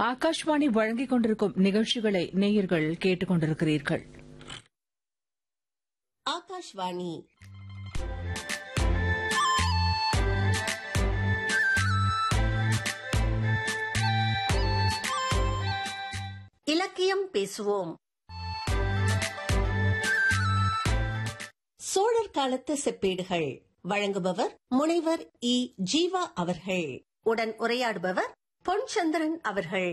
ஆகாஷ்வாணி வழங்கிக் கொண்டிருக்கும் நிகழ்ச்சிகளை நேயர்கள் கேட்டுக் கொண்டிருக்கிறீர்கள் ஆகாஷ்வாணி இலக்கியம் பேசுவோம் சோழர் காலத்து செப்பேடுகள் வழங்குபவர் முனைவர் இ ஜீவா அவர்கள் உடன் உரையாடுபவர் பொன்சந்திரன் அவர்கள்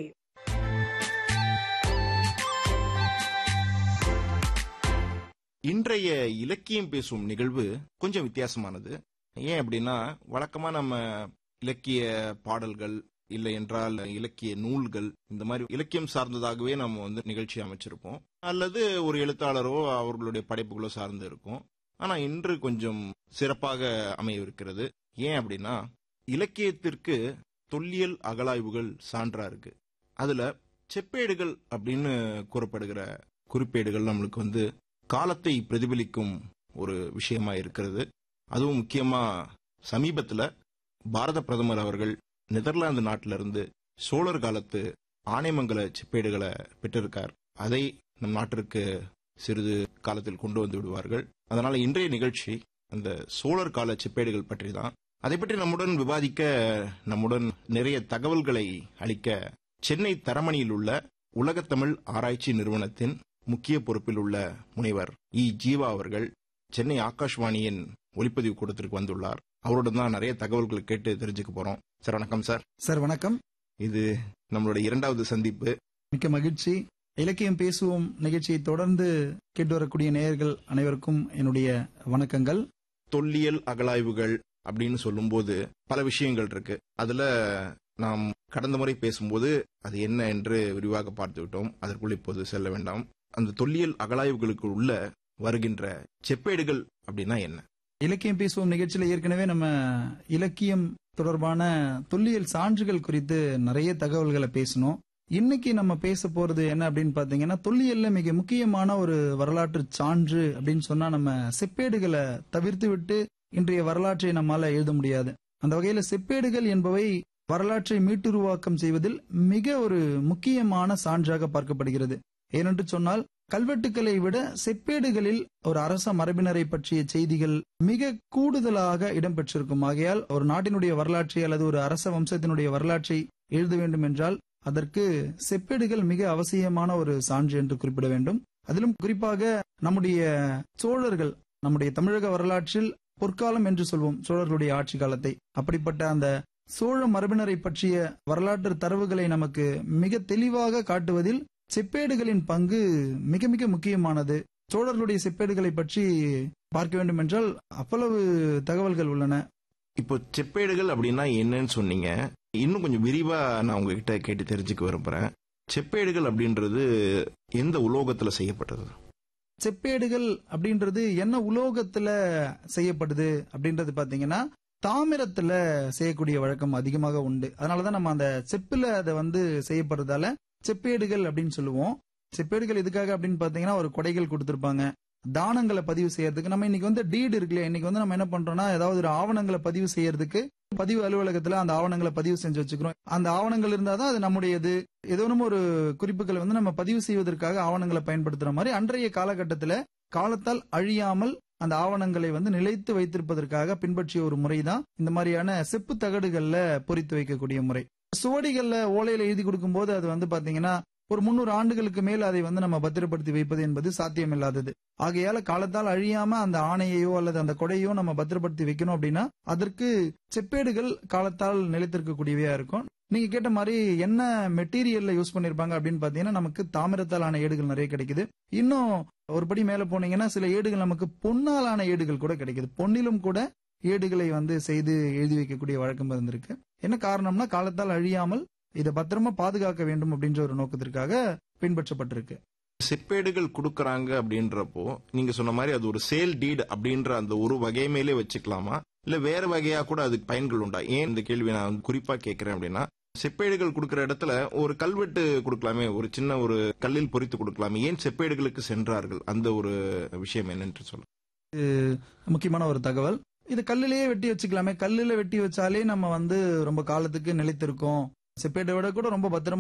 இன்றைய இலக்கியம் பேசும் நிகழ்வு கொஞ்சம் வித்தியாசமானது ஏன் அப்படின்னா வழக்கமா நம்ம இலக்கிய பாடல்கள் இல்லை என்றால் இலக்கிய நூல்கள் இந்த மாதிரி இலக்கியம் சார்ந்ததாகவே நம்ம வந்து நிகழ்ச்சி அமைச்சிருப்போம் அல்லது ஒரு எழுத்தாளரோ அவர்களுடைய படைப்புகளோ சார்ந்து இருக்கும் ஆனா இன்று கொஞ்சம் சிறப்பாக அமையவிருக்கிறது ஏன் அப்படின்னா இலக்கியத்திற்கு தொல்லியல் அகலாய்வுகள் சான்றா இருக்கு அதுல செப்பேடுகள் அப்படின்னு கூறப்படுகிற குறிப்பேடுகள் நம்மளுக்கு வந்து காலத்தை பிரதிபலிக்கும் ஒரு விஷயமா இருக்கிறது அதுவும் முக்கியமா சமீபத்துல பாரத பிரதமர் அவர்கள் நெதர்லாந்து நாட்டில இருந்து சோழர் காலத்து ஆனைமங்கல செப்பேடுகளை பெற்றிருக்கார் அதை நம் நாட்டிற்கு சிறிது காலத்தில் கொண்டு வந்து விடுவார்கள் அதனால இன்றைய நிகழ்ச்சி அந்த சோழர் கால செப்பேடுகள் பற்றி தான் அதை பற்றி நம்முடன் விவாதிக்க நம்முடன் நிறைய தகவல்களை அளிக்க சென்னை தரமணியில் உள்ள உலகத்தமிழ் ஆராய்ச்சி நிறுவனத்தின் முக்கிய பொறுப்பில் உள்ள முனைவர் இ ஜீவா அவர்கள் சென்னை ஆகாஷ்வாணியின் ஒலிப்பதிவு கூடத்திற்கு வந்துள்ளார் அவருடன் தான் நிறைய தகவல்களை கேட்டு தெரிஞ்சுக்க போறோம் சார் வணக்கம் சார் சார் வணக்கம் இது நம்மளுடைய இரண்டாவது சந்திப்பு மிக்க மகிழ்ச்சி இலக்கியம் பேசுவோம் நிகழ்ச்சியை தொடர்ந்து கேட்டு வரக்கூடிய நேயர்கள் அனைவருக்கும் என்னுடைய வணக்கங்கள் தொல்லியல் அகலாய்வுகள் அப்படின்னு சொல்லும்போது பல விஷயங்கள் இருக்கு அதுல நாம் கடந்த முறை பேசும்போது அது என்ன என்று விரிவாக பார்த்து விட்டோம் அதற்குள் இப்போது செல்ல வேண்டாம் அந்த தொல்லியல் அகலாய்வுகளுக்கு உள்ள வருகின்ற செப்பேடுகள் அப்படின்னா என்ன இலக்கியம் பேசுவோம் நிகழ்ச்சியில ஏற்கனவே நம்ம இலக்கியம் தொடர்பான தொல்லியல் சான்றுகள் குறித்து நிறைய தகவல்களை பேசணும் இன்னைக்கு நம்ம பேச போறது என்ன அப்படின்னு பாத்தீங்கன்னா தொல்லியல்ல மிக முக்கியமான ஒரு வரலாற்று சான்று அப்படின்னு சொன்னா நம்ம செப்பேடுகளை தவிர்த்து விட்டு இன்றைய வரலாற்றை நம்மால எழுத முடியாது அந்த வகையில செப்பேடுகள் என்பவை வரலாற்றை மீட்டுருவாக்கம் செய்வதில் மிக ஒரு முக்கியமான சான்றாக பார்க்கப்படுகிறது ஏனென்று சொன்னால் கல்வெட்டுக்களை விட செப்பேடுகளில் ஒரு அரச மரபினரை பற்றிய செய்திகள் மிக கூடுதலாக இடம்பெற்றிருக்கும் ஆகையால் ஒரு நாட்டினுடைய வரலாற்றை அல்லது ஒரு அரச வம்சத்தினுடைய வரலாற்றை எழுத வேண்டும் என்றால் அதற்கு செப்பேடுகள் மிக அவசியமான ஒரு சான்று என்று குறிப்பிட வேண்டும் அதிலும் குறிப்பாக நம்முடைய சோழர்கள் நம்முடைய தமிழக வரலாற்றில் பொற்காலம் என்று சொல்வோம் சோழர்களுடைய ஆட்சி காலத்தை அப்படிப்பட்ட அந்த சோழ மரபினரை பற்றிய வரலாற்று தரவுகளை நமக்கு மிக தெளிவாக காட்டுவதில் செப்பேடுகளின் பங்கு மிக மிக முக்கியமானது சோழர்களுடைய செப்பேடுகளை பற்றி பார்க்க வேண்டும் என்றால் அவ்வளவு தகவல்கள் உள்ளன இப்போ செப்பேடுகள் அப்படின்னா என்னன்னு சொன்னீங்க இன்னும் கொஞ்சம் விரிவா நான் உங்ககிட்ட கேட்டு தெரிஞ்சுக்க விரும்புறேன் செப்பேடுகள் அப்படின்றது எந்த உலோகத்துல செய்யப்பட்டது செப்பேடுகள் அப்படின்றது என்ன உலோகத்துல செய்யப்படுது அப்படின்றது பாத்தீங்கன்னா தாமிரத்துல செய்யக்கூடிய வழக்கம் அதிகமாக உண்டு அதனாலதான் நம்ம அந்த செப்புல அதை வந்து செய்யப்படுறதால செப்பேடுகள் அப்படின்னு சொல்லுவோம் செப்பேடுகள் எதுக்காக அப்படின்னு பாத்தீங்கன்னா ஒரு கொடைகள் கொடுத்திருப்பாங்க தானங்களை பதிவு செய்யறதுக்கு நம்ம இன்னைக்கு வந்து டீடு இருக்குல்லையா இன்னைக்கு வந்து நம்ம என்ன பண்றோம்னா ஏதாவது ஒரு ஆவணங்களை பதிவு செய்யறதுக்கு பதிவு அலுவலகத்துல அந்த ஆவணங்களை பதிவு செஞ்சு வச்சுக்கிறோம் அந்த ஆவணங்கள் இருந்தாதான் அது நம்முடையது ஏதோ ஒரு குறிப்புகளை வந்து நம்ம பதிவு செய்வதற்காக ஆவணங்களை பயன்படுத்துற மாதிரி அன்றைய காலகட்டத்துல காலத்தால் அழியாமல் அந்த ஆவணங்களை வந்து நிலைத்து வைத்திருப்பதற்காக பின்பற்றிய ஒரு முறைதான் இந்த மாதிரியான செப்பு தகடுகள்ல பொறித்து வைக்கக்கூடிய முறை சுவடிகள்ல ஓலையில எழுதி கொடுக்கும் போது அது வந்து பாத்தீங்கன்னா ஒரு முன்னூறு ஆண்டுகளுக்கு மேல் அதை வந்து நம்ம பத்திரப்படுத்தி வைப்பது என்பது சாத்தியமில்லாதது ஆகையால காலத்தால் அழியாம அந்த ஆணையையோ அல்லது அந்த கொடையோ நம்ம பத்திரப்படுத்தி வைக்கணும் அப்படின்னா அதற்கு செப்பேடுகள் காலத்தால் நிலைத்திருக்கக்கூடியவையா இருக்கும் நீங்க கேட்ட மாதிரி என்ன மெட்டீரியல்ல யூஸ் பண்ணிருப்பாங்க அப்படின்னு பாத்தீங்கன்னா நமக்கு தாமிரத்தால் ஆன ஏடுகள் நிறைய கிடைக்குது இன்னும் ஒரு படி மேல போனீங்கன்னா சில ஏடுகள் நமக்கு பொன்னாலான ஏடுகள் கூட கிடைக்குது பொன்னிலும் கூட ஏடுகளை வந்து செய்து எழுதி வைக்கக்கூடிய வழக்கம் இருந்திருக்கு என்ன காரணம்னா காலத்தால் அழியாமல் இதை பத்திரமா பாதுகாக்க வேண்டும் அப்படின்ற ஒரு நோக்கத்திற்காக பின்பற்றப்பட்டிருக்கு செப்பேடுகள் கொடுக்கறாங்க அப்படின்றப்போ நீங்க சொன்ன மாதிரி அது ஒரு சேல் டீட் அப்படின்ற அந்த ஒரு வகை மேலே வச்சுக்கலாமா இல்ல வேற வகையா கூட அதுக்கு பயன்கள் உண்டா ஏன் இந்த கேள்வி நான் வந்து குறிப்பா கேட்கிறேன் அப்படின்னா செப்பேடுகள் கொடுக்கிற இடத்துல ஒரு கல்வெட்டு கொடுக்கலாமே ஒரு சின்ன ஒரு கல்லில் பொறித்து கொடுக்கலாமே ஏன் செப்பேடுகளுக்கு சென்றார்கள் அந்த ஒரு விஷயம் என்னன்னு சொல்ல முக்கியமான ஒரு தகவல் இது கல்லிலேயே வெட்டி வச்சுக்கலாமே கல்லுல வெட்டி வச்சாலே நம்ம வந்து ரொம்ப காலத்துக்கு நிலைத்திருக்கோம் செப்பேட்டை விட கூட ரொம்ப பத்திரமா